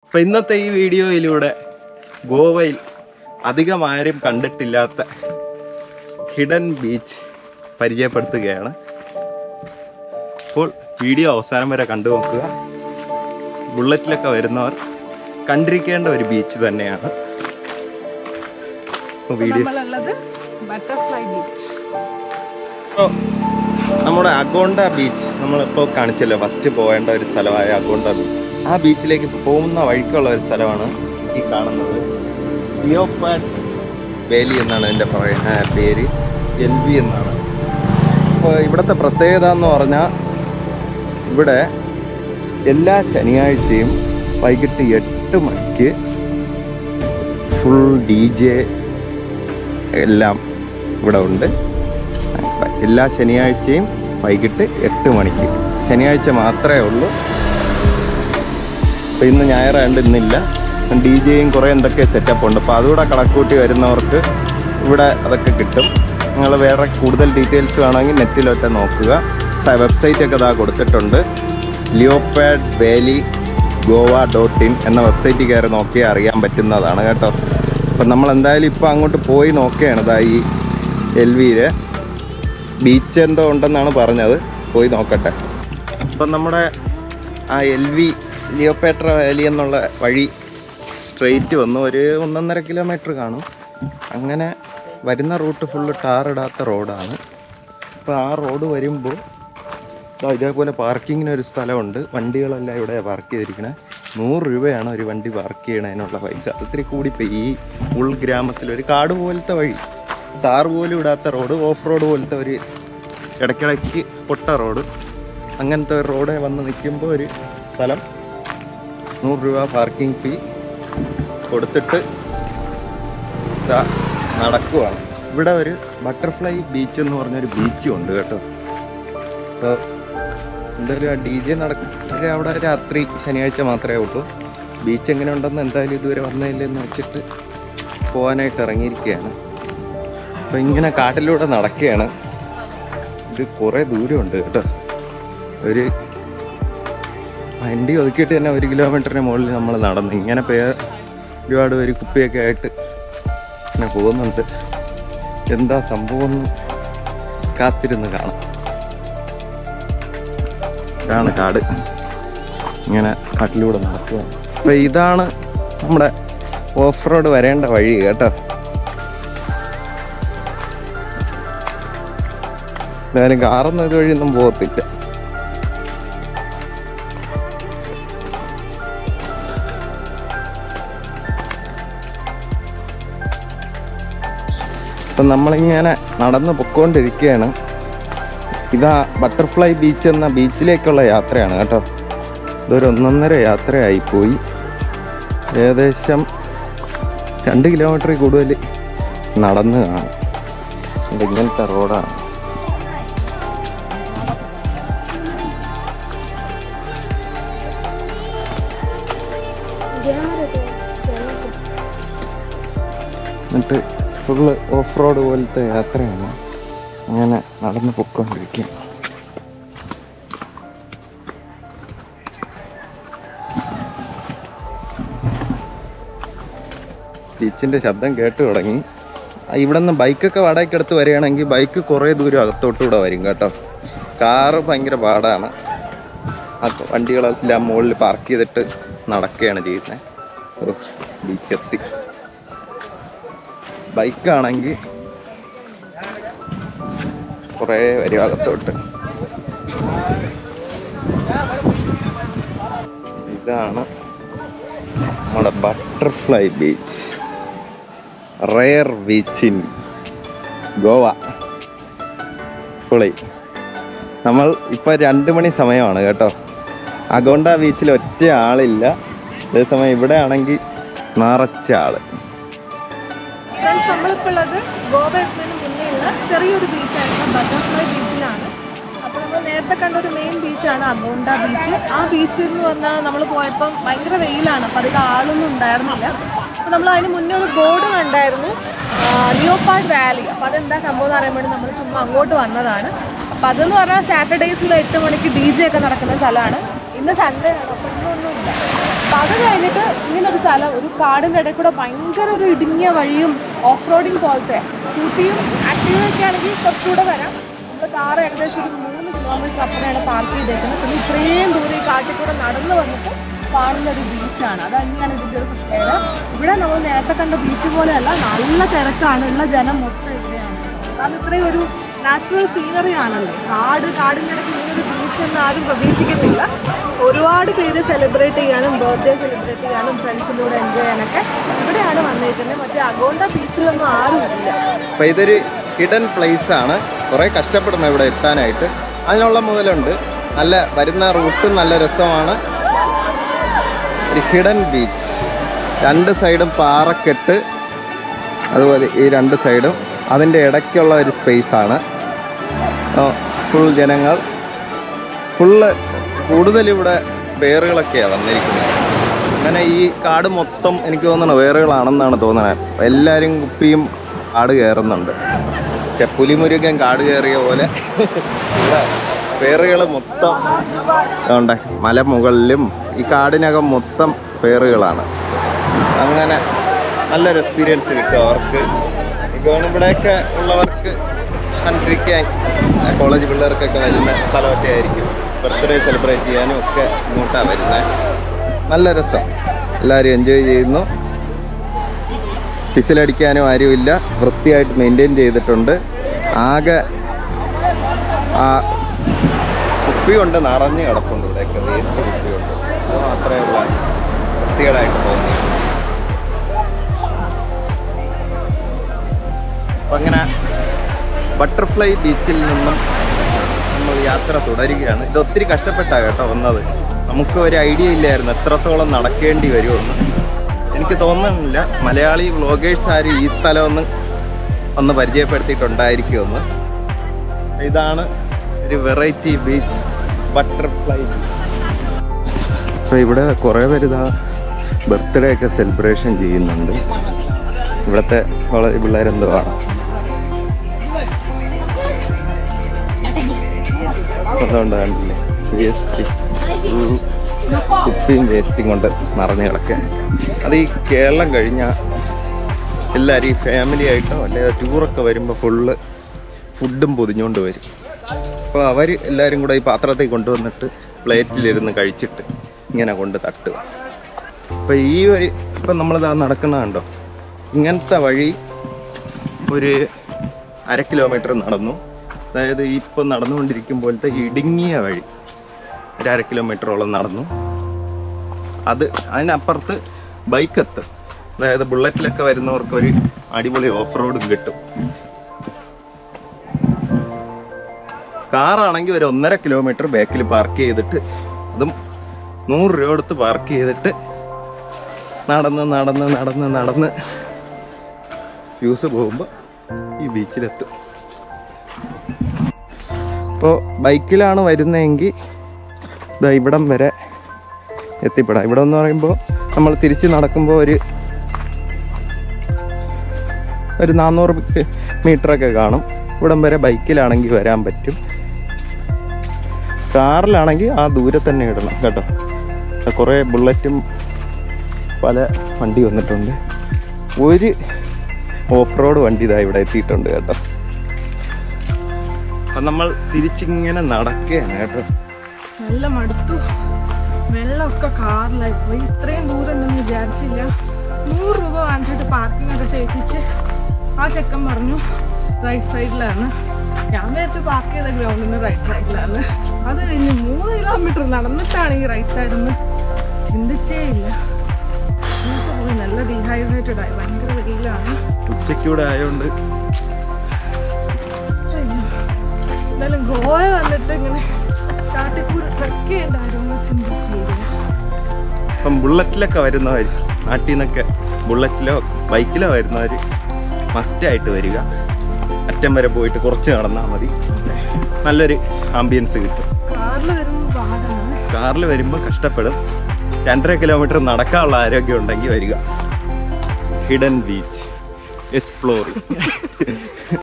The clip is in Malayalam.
അപ്പൊ ഇന്നത്തെ ഈ വീഡിയോയിലൂടെ ഗോവയിൽ അധികം ആരും കണ്ടിട്ടില്ലാത്ത ഹിഡൻ ബീച്ച് പരിചയപ്പെടുത്തുകയാണ് അപ്പോൾ വീഡിയോ അവസാനം വരെ കണ്ടു നോക്കുക ബുള്ളറ്റിലൊക്കെ വരുന്നവർ കണ്ടിരിക്കേണ്ട ഒരു ബീച്ച് തന്നെയാണ് അപ്പോൾ വീഡിയോ നമ്മളുള്ളത് ബട്ടർഫ്ലൈ ബീച്ച് ഇപ്പോൾ നമ്മുടെ അഗോണ്ട ബീച്ച് നമ്മളിപ്പോൾ കാണിച്ചല്ലോ ഫസ്റ്റ് പോകേണ്ട ഒരു സ്ഥലമായ അഗോണ്ട ബീച്ച് ആ ബീച്ചിലേക്ക് പോകുന്ന വഴിക്കുള്ള ഒരു സ്ഥലമാണ് ഈ കാണുന്നത് ലിയോപാഡ് വേലി എന്നാണ് എൻ്റെ പറയുന്ന പേര് എൽ വി എന്നാണ് അപ്പോൾ ഇവിടുത്തെ പ്രത്യേകത എന്ന് പറഞ്ഞാൽ ഇവിടെ എല്ലാ ശനിയാഴ്ചയും വൈകിട്ട് എട്ട് മണിക്ക് ഫുൾ ഡി ജെ എല്ലാം ഇവിടെ ഉണ്ട് എല്ലാ ശനിയാഴ്ചയും വൈകിട്ട് എട്ട് മണിക്ക് ശനിയാഴ്ച മാത്രമേ ഉള്ളൂ അപ്പോൾ ഇന്ന് ഞായറായതുകൊണ്ട് ഇന്നില്ല ഡി ജെയും കുറേ എന്തൊക്കെ സെറ്റപ്പ് ഉണ്ട് അപ്പോൾ അതുകൂടെ കണക്കൂട്ടി വരുന്നവർക്ക് ഇവിടെ അതൊക്കെ കിട്ടും നിങ്ങൾ വേറെ കൂടുതൽ ഡീറ്റെയിൽസ് വേണമെങ്കിൽ നെറ്റിലൊക്കെ നോക്കുക വെബ്സൈറ്റ് ഒക്കെ ഇതാ കൊടുത്തിട്ടുണ്ട് leopard valley Goa dot in എന്ന വെബ്സൈറ്റിൽ കയറി നോക്കിയാൽ അറിയാൻ പറ്റുന്നതാണ് കേട്ടോ അപ്പം നമ്മൾ എന്തായാലും ഇപ്പോൾ അങ്ങോട്ട് പോയി നോക്കുകയാണ് ഇതാ ഈ എൽ വിയിൽ ബീച്ച് എന്തോ ഉണ്ടെന്നാണ് പറഞ്ഞത് പോയി നോക്കട്ടെ അപ്പം നമ്മുടെ ആ എൽ വി ലിയോപേട്ര വാലി എന്നുള്ള വഴി സ്ട്രെയിറ്റ് വന്നു ഒരു ഒന്നൊന്നര കിലോമീറ്റർ കാണും അങ്ങനെ വരുന്ന റൂട്ട് ഫുള്ള് ടാറിടാത്ത റോഡാണ് അപ്പോൾ ആ റോഡ് വരുമ്പോൾ ദാ ഇതേപോലെ പാർക്കിങ്ങിന് ഒരു സ്ഥലമുണ്ട് വണ്ടികളെല്ലാം ഇവിടെ പാർക്ക് ചെയ്തിരിക്കണേ നൂറ് രൂപയാണ് ഒരു വണ്ടി പാർക്ക് ചെയ്യണതിനുള്ള പൈസ അത് ഇത്തിരി കൂടിപ്പോയി ഈ ഉൾഗ്രാമത്തിൽ ഒരു കാട് പോലത്തെ വഴി ടാർ പോലും ഇടാത്ത റോഡ് ഓഫ് റോഡ് പോലത്തെ ഒരു ഇടയ്ക്കിടയ്ക്ക് പൊട്ട റോഡ് അങ്ങനത്തെ ഒരു റോഡ് വന്ന് നിൽക്കുമ്പോൾ ഒരു സ്ഥലം നൂറ് രൂപ പാർക്കിംഗ് ഫീ കൊടുത്തിട്ട് ഇതാ നടക്കുവാണ് ഇവിടെ ഒരു ബട്ടർഫ്ലൈ ബീച്ച് എന്ന് പറഞ്ഞൊരു ബീച്ചും ഉണ്ട് കേട്ടോ അപ്പോൾ എന്തായാലും ആ ഡി ജെ നടക്കുക അവിടെ രാത്രി ശനിയാഴ്ച മാത്രമേ ഉള്ളൂ ബീച്ച് എങ്ങനെ ഉണ്ടെന്ന് എന്തായാലും ഇതുവരെ വന്നതില്ലെന്ന് വെച്ചിട്ട് പോകാനായിട്ട് ഇറങ്ങിയിരിക്കുകയാണ് അപ്പോൾ ഇങ്ങനെ കാട്ടിലൂടെ നടക്കുകയാണ് ഇത് കുറേ ദൂരമുണ്ട് കേട്ടോ ഒരു വണ്ടി ഒതുക്കിയിട്ട് തന്നെ ഒരു കിലോമീറ്ററിന് മുകളിൽ നമ്മൾ നടന്നു ഇങ്ങനെ പേ ഒരുപാട് പേര് കുപ്പിയൊക്കെ ആയിട്ട് ഇങ്ങനെ പോകുന്നുണ്ട് എന്താ സംഭവം എന്ന് കാത്തിരുന്ന് കാണാം ഇതാണ് കാട് ഇങ്ങനെ കാട്ടിലൂടെ നടക്കുക അപ്പൊ ഇതാണ് നമ്മുടെ ഓഫ് റോഡ് വരേണ്ട വഴി കേട്ടോ എന്തായാലും കാറൊന്നും ഇതുവഴിയൊന്നും പോകത്തില്ല അപ്പം നമ്മളിങ്ങനെ നടന്ന് പൊക്കോണ്ടിരിക്കുകയാണ് ഇതാ ബട്ടർഫ്ലൈ ബീച്ച് എന്ന ബീച്ചിലേക്കുള്ള യാത്രയാണ് കേട്ടോ ഇതൊരു ഒന്നൊന്നര യാത്രയായി പോയി ഏകദേശം രണ്ട് കിലോമീറ്ററിൽ കൂടുതൽ നടന്ന് കാണും ഇത് ഇങ്ങനത്തെ റോഡാണ് എന്നിട്ട് ഫുള്ള് ഓഫ് റോഡ് പോലത്തെ യാത്രയാണ് അങ്ങനെ നടന്ന് പൊക്കോണ്ടിരിക്കുക ബീച്ചിൻ്റെ ശബ്ദം കേട്ട് തുടങ്ങി ആ, ഇവിടെ നിന്ന് ബൈക്കൊക്കെ വാടകയ്ക്ക് എടുത്ത് വരികയാണെങ്കിൽ ബൈക്ക് കുറേ ദൂരം അകത്തോട്ടൂടെ വരും കേട്ടോ കാറ് ഭയങ്കര പാടാണ് ആ വണ്ടികളെല്ലാം മുകളിൽ പാർക്ക് ചെയ്തിട്ട് നടക്കുകയാണ് ചെയ്യുന്നത് ഓ ബീച്ചെത്തി ബൈക്കാണെങ്കിൽ കുറേ വരും അകത്തോട്ട് ഇതാണ് നമ്മുടെ butterfly beach rare beach in Goa പൊളി നമ്മൾ ഇപ്പോൾ രണ്ട് മണി സമയമാണ് കേട്ടോ അഗോണ്ട ബീച്ചിൽ ഒറ്റ ആളില്ല അതേസമയം ഇവിടെ ആണെങ്കിൽ നിറച്ച ആള് ഫ്രണ്ട്സ് നമ്മളിപ്പോൾ ഉള്ളത് ഗോവ എത്തുന്നതിന് മുന്നേ ഉള്ള ചെറിയൊരു ബീച്ചായിരുന്നു ബട്ടർഫ്ലൈ ബീച്ചിലാണ് അപ്പോൾ നമ്മൾ നേരത്തെ കണ്ട ഒരു മെയിൻ ബീച്ചാണ് അഗോണ്ട ബീച്ച് ആ ബീച്ചിൽ എന്ന് പറഞ്ഞാൽ നമ്മൾ പോയപ്പം ഭയങ്കര വെയിലാണ് അപ്പോൾ അധികം ആളൊന്നും ഉണ്ടായിരുന്നില്ല അപ്പോൾ നമ്മൾ അതിന് മുന്നേ ഒരു ബോർഡ് കണ്ടായിരുന്നു ലിയോപാഡ് വാലി അപ്പോൾ അതെന്താ സംഭവം എന്ന് അറിയാൻ വേണ്ടി നമ്മൾ ചുമ്മാ അങ്ങോട്ട് വന്നതാണ് അപ്പോൾ അതെന്ന് പറഞ്ഞാൽ സാറ്റർഡേസിൽ എട്ട് മണിക്ക് ഡി ജെ ഒക്കെ നടക്കുന്ന സ്ഥലമാണ് ഇന്ന് സൺഡേ ആണ് അപ്പോൾ ഇന്നൊന്നുമില്ല അപ്പം അത് കഴിഞ്ഞിട്ട് ഇങ്ങനെ ഒരു സ്ഥലം ഒരു കാടിൻ്റെ ഇടയിൽ കൂടെ ഭയങ്കര ഒരു ഇടുങ്ങിയ വഴിയും ഓഫ് റോഡിങ് പോലത്തെ സ്കൂട്ടിയും ആക്റ്റീവൊക്കെ ആണെങ്കിൽ കുറച്ചുകൂടെ വരാം നമ്മൾ കാർ ഏകദേശം ഒരു മൂന്ന് കിലോമീറ്റർ അപ്പുറമാണ് പാർക്ക് ചെയ്തേക്കുന്നത് പിന്നെ ഇത്രയും ദൂരം ഈ കാട്ടിൽ കൂടെ നടന്നു വന്നിട്ട് കാണുന്ന ഒരു ബീച്ചാണ് അത് തന്നെയാണ് ഇതിൻ്റെ ഒരു പ്രത്യേകത ഇവിടെ നമ്മൾ നേരത്തെ കണ്ട ബീച്ച് പോലെയല്ല നല്ല തിരക്കാണ് ഉള്ള ജനം മൊത്തം ഇവിടെയാണ് കാരണം ഇത്രയും ഒരു നാച്ചുറൽ സീനറി ആണല്ലോ കാട് കാടിൻ്റെ ഇടയ്ക്ക് ഇങ്ങനെ ഒരു ബീച്ച് എന്ന് ആരും പ്രതീക്ഷിക്കുന്നില്ല ഒരുപാട് പേര് സെലിബ്രേറ്റ് ചെയ്യാനും ബർത്ത്ഡേ സെലിബ്രേറ്റ് ചെയ്യാനും ഫ്രണ്ട്സിൻ്റെ കൂടെ എൻജോയ് ചെയ്യാനൊക്കെ ഇവിടെയാണ് വന്നിരിക്കുന്നത് മറ്റേ അഗോണ്ട ബീച്ചിലൊന്നും ആരും ഇല്ല അപ്പോൾ ഇതൊരു ഹിഡൻ പ്ലേസ് ആണ് കുറേ കഷ്ടപ്പെടണം ഇവിടെ എത്താനായിട്ട് അതിനുള്ള മുതലുണ്ട് നല്ല വരുന്ന റൂട്ടും നല്ല രസമാണ് ഒരു ഹിഡൻ ബീച്ച് രണ്ട് സൈഡും പാറക്കെട്ട് അതുപോലെ ഈ രണ്ട് സൈഡും അതിൻ്റെ ഇടയ്ക്കുള്ള ഒരു സ്പേസാണ് ഫുൾ ജനങ്ങൾ ഫുള്ള് കൂടുതൽ ഇവിടെ വേറുകളൊക്കെയാണ് വന്നിരിക്കുന്നത് അങ്ങനെ ഈ കാട് മൊത്തം എനിക്ക് തോന്നണം വേറുകളാണെന്നാണ് തോന്നുന്നത് എല്ലാവരും കുപ്പിയും കാട് കയറുന്നുണ്ട് പക്ഷെ പുലിമുരുകൻ കാട് കയറിയ പോലെ ഇവിടെ പേറുകൾ മൊത്തം അതുകൊണ്ട് മലമുകളിലും ഈ കാടിനകം മൊത്തം പേറുകളാണ് അങ്ങനെ നല്ലൊരു എക്സ്പീരിയൻസ് കിട്ടും അവർക്ക് ഇപ്പോൾ ഇവിടെയൊക്കെ ഉള്ളവർക്ക് കണ്ടിരിക്കാൻ കോളേജ് പിള്ളേർക്കൊക്കെ വരുന്ന സ്ഥലമൊക്കെ ആയിരിക്കും ബർത്ത്ഡേ സെലിബ്രേറ്റ് ചെയ്യാനും ഒക്കെ ഇങ്ങോട്ടാണ് വരുന്നത് നല്ല രസം എല്ലാവരും എൻജോയ് ചെയ്യുന്നു പിസിലടിക്കാനും ആരുമില്ല വൃത്തിയായിട്ട് മെയിൻറ്റെയിൻ ചെയ്തിട്ടുണ്ട് ആകെ ആ കുപ്പി കൊണ്ട് നിറഞ്ഞ് കിടപ്പുണ്ട് ഇവിടെയൊക്കെ വേസ്റ്റ് കുപ്പി കൊണ്ട് അത് മാത്രമേ ഉള്ള വൃത്തികേടായിട്ട് തോന്നി അപ്പം അങ്ങനെ ബട്ടർഫ്ലൈ ബീച്ചിൽ നിന്നും നമ്മൾ യാത്ര തുടരുകയാണ് ഇത് ഒത്തിരി കഷ്ടപ്പെട്ടാണ് കേട്ടോ വന്നത് നമുക്ക് ഒരു ഐഡിയ ഇല്ലായിരുന്നു എത്രത്തോളം നടക്കേണ്ടി വരുമെന്ന് എനിക്ക് തോന്നുന്നില്ല മലയാളി വ്ളോഗേഴ്സ് ആരും ഈ സ്ഥലം ഒന്ന് ഒന്ന് പരിചയപ്പെടുത്തിയിട്ടുണ്ടായിരിക്കുമെന്ന് ഇതാണ് ഒരു വെറൈറ്റി ബീച്ച് ബട്ടർഫ്ലൈ ബീച്ച് അപ്പോൾ ഇവിടെ കുറേ പേര് ഇതാ ബർത്ത്ഡേ ഒക്കെ സെലിബ്രേഷൻ ചെയ്യുന്നുണ്ട് ഇവിടുത്തെ കോളേജ് പിള്ളേരെന്തോ ആണ് അതുകൊണ്ട് കണ്ടില്ലേ വേസ്റ്റ് കുപ്പിയും വേസ്റ്റും കൊണ്ട് നിറഞ്ഞു കിടക്കാൻ അത് ഈ കേരളം കഴിഞ്ഞാൽ എല്ലാവരും ഈ ഫാമിലി ആയിട്ടോ അല്ലെങ്കിൽ ടൂറൊക്കെ വരുമ്പോൾ ഫുള്ള് ഫുഡും പൊതിഞ്ഞുകൊണ്ട് വരും അപ്പോൾ അവർ എല്ലാവരും കൂടെ ഈ പാത്രത്തിൽ കൊണ്ടുവന്നിട്ട് പ്ലേറ്റിലിരുന്ന് കഴിച്ചിട്ട് ഇങ്ങനെ കൊണ്ട് തട്ടുക അപ്പോൾ ഈ വഴി ഇപ്പം നമ്മളിതാ നടക്കുന്ന കണ്ടോ ഇങ്ങനത്തെ വഴി ഒരു അര കിലോമീറ്റർ നടന്നു അതായത് ഇപ്പം നടന്നുകൊണ്ടിരിക്കുമ്പോഴത്തെ ഇടുങ്ങിയ വഴി ഒരു അര കിലോമീറ്ററോളം നടന്നു അത് അതിനപ്പുറത്ത് ബൈക്ക് എത്തും അതായത് ബുള്ളറ്റിലൊക്കെ വരുന്നവർക്ക് ഒരു അടിപൊളി ഓഫ് റോഡും കിട്ടും കാറാണെങ്കിൽ ഒരു ഒന്നര കിലോമീറ്റർ ബാക്കിൽ പാർക്ക് ചെയ്തിട്ട് അതും നൂറ് രൂപ കൊടുത്ത് പാർക്ക് ചെയ്തിട്ട് നടന്ന് നടന്ന് നടന്ന് നടന്ന് ഫ്യൂസ് പോകുമ്പോൾ ഈ ബീച്ചിലെത്തും ഇപ്പോൾ ബൈക്കിലാണ് വരുന്നതെങ്കിൽ ഇതാ ഇവിടം വരെ എത്തിപ്പെടാം ഇവിടെ എന്ന് പറയുമ്പോൾ നമ്മൾ തിരിച്ച് നടക്കുമ്പോൾ ഒരു ഒരു നാനൂറ് മീറ്ററൊക്കെ കാണും ഇവിടം വരെ ബൈക്കിലാണെങ്കിൽ വരാൻ പറ്റും കാറിലാണെങ്കിൽ ആ ദൂരെ തന്നെ ഇടണം കേട്ടോ കുറേ ബുള്ളറ്റും പല വണ്ടി വന്നിട്ടുണ്ട് ഒരു ഓഫ് റോഡ് വണ്ടി ഇതാ ഇവിടെ എത്തിയിട്ടുണ്ട് കേട്ടോ അപ്പം നമ്മൾ തിരിച്ചിങ്ങനെ നടക്കുകയാണ് കേട്ടോ നല്ല മടുത്തു വെള്ളമൊക്കെ കാറിലായി പോയി ഇത്രയും ദൂരം ഉണ്ടെന്ന് വിചാരിച്ചില്ല നൂറ് രൂപ വാങ്ങിച്ചിട്ട് പാർക്കിംഗ് ഒക്കെ ചെയ്യിപ്പിച്ച് ആ ചെക്കൻ പറഞ്ഞു റൈറ്റ് സൈഡിലാണ് ഞാൻ വിചാരിച്ചു പാർക്ക് ചെയ്ത ഗ്രൗണ്ടിന് റൈറ്റ് സൈഡിലാണ് അത് കഴിഞ്ഞ് മൂന്ന് കിലോമീറ്റർ നടന്നിട്ടാണ് ഈ റൈറ്റ് സൈഡിൽ നിന്ന് ചിന്തിച്ചേ ഇല്ല ജ്യൂസ് പോയി നല്ല ഡീഹൈഡ്രേറ്റഡ് ആയി ഭയങ്കര വെയിലാണ് ഉച്ചയ്ക്കൂടെ ആയതുകൊണ്ട് അയ്യോ. എന്തായാലും ഗോവ വന്നിട്ട് ഇങ്ങനെ ചാട്ടിക്കൂട് ട്രക്ക് ചെയ്യണ്ടായിരുന്നു ചിന്തിച്ചില്ല ഇപ്പം ബുള്ളറ്റിലൊക്കെ വരുന്നവർ നാട്ടിൽ നിന്നൊക്കെ ബുള്ളറ്റിലോ ബൈക്കിലോ വരുന്നവർ മസ്റ്റായിട്ട് വരിക അറ്റം വരെ പോയിട്ട് കുറച്ച് നടന്നാൽ മതി നല്ലൊരു ആംബിയൻസ് കിട്ടും കാറിൽ വരുമ്പോൾ പാടാണ് കാറിൽ വരുമ്പോൾ കഷ്ടപ്പെടും രണ്ടര കിലോമീറ്റർ നടക്കാനുള്ള ആരോഗ്യം ഉണ്ടെങ്കിൽ വരിക ഹിഡൻ ബീച്ച് എക്സ്പ്ലോറിങ്